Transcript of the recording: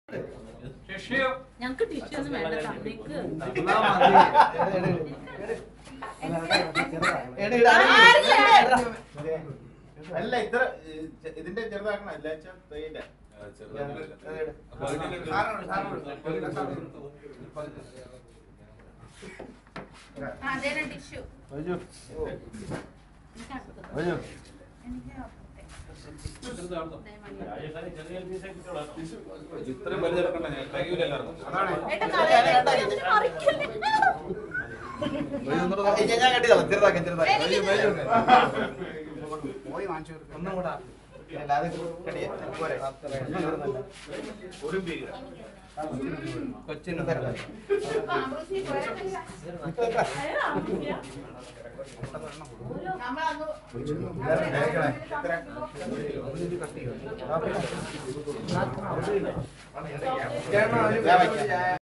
ഞങ്ങക്ക് ടിഷ്യൂ ഒന്നും വേണ്ട തന്നേക്ക് അല്ല ഇത്ര ഏഹ്, ചെ- ഇതിന്റെ ചെറുതാക്കണം അല്ല തേയില അതേ ടിഷ്യൂ ഇത്രയും വലുതെടുക്കണ്ട ഞാൻ കഴിയൂല എല്ലാവർക്കും ഞാൻ കെട്ടിയതാണ് ചെറുതാക്കാൻ ചെറുതാക്കാൻ ഒന്നും കൂടാ അല്ല അത് കെട്ടിയ പോരെ കൊച്ചിന് തരാം ഞാൻ വയ്ക്കാം